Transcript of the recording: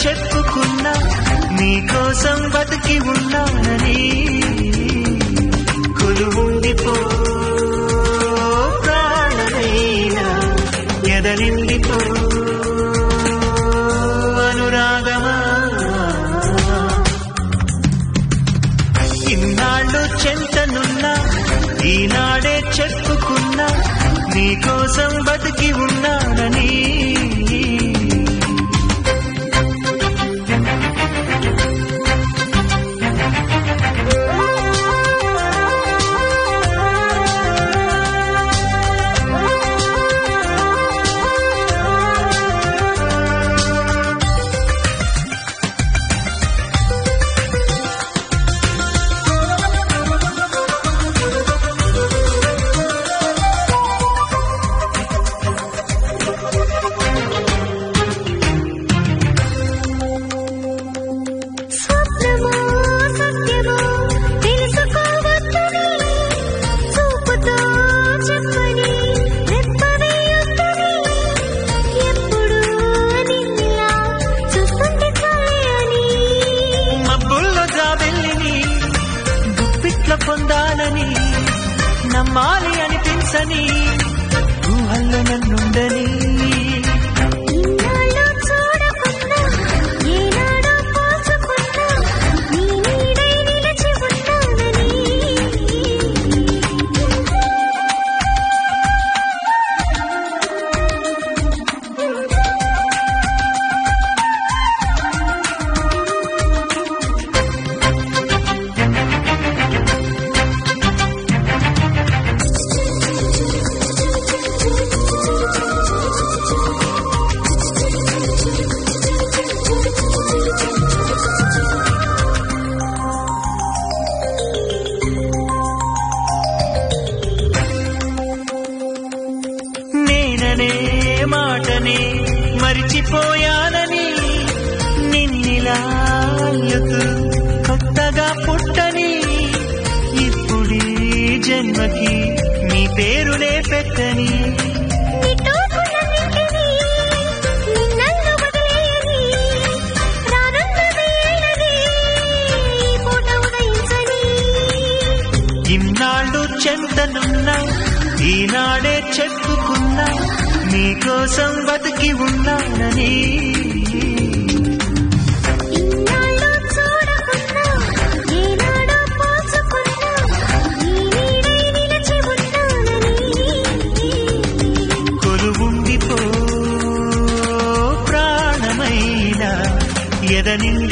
చెప్పుకున్నా నీకోసం బతికి ఉన్నానని కొలువుండిపో ప్రాణమైనా ఎదలిండిపో అనురాగమా ఇన్నాళ్ళు చెంతనున్నా ఈనాడే చెప్పుకున్నా నీకోసం బతికి ఉన్నానని స్వప్నమో సత్యమో తెలుసుకోవచ్చని చూపుతో చెప్పని రెప్పవేయొద్దని ఎప్పుడు నిన్నిలా చూస్తుంటే చాలని మబ్బుల్లో జాబెల్లిని గుప్పిట్ల పొందాలని నమ్మాలి అనిపించని ఊహల్లో నన్నుండని ఇన్నాళ్ళు చూడకున్నా ఏనాడో పోల్చుకున్నా నీ నీడై నిలిచి ఉంటానని నేననే మాటనే మరిచిపోయానని నిన్నిలా అల్లుతూ కొత్తగా పుట్టని ఇప్పుడీ జన్మకి నీ పేరునే పెట్టని నిట్టూర్పులన్నింటినీ నిన్నన్ను వదిలేయని రానున్నదేనని ఈ పూట ఉదయించని ఇన్నాళ్ళు చెంతనున్నా ఈనాడే చెప్పుకున్నా నీకోసం బతికి ఉన్నానని ఇన్నాళ్ళు చూడకున్నా ఏనాడో పోల్చుకున్నా నీ నీడై నిలిచి ఉంటానని కొలువుండిపో ప్రాణమైన ఎదనిండి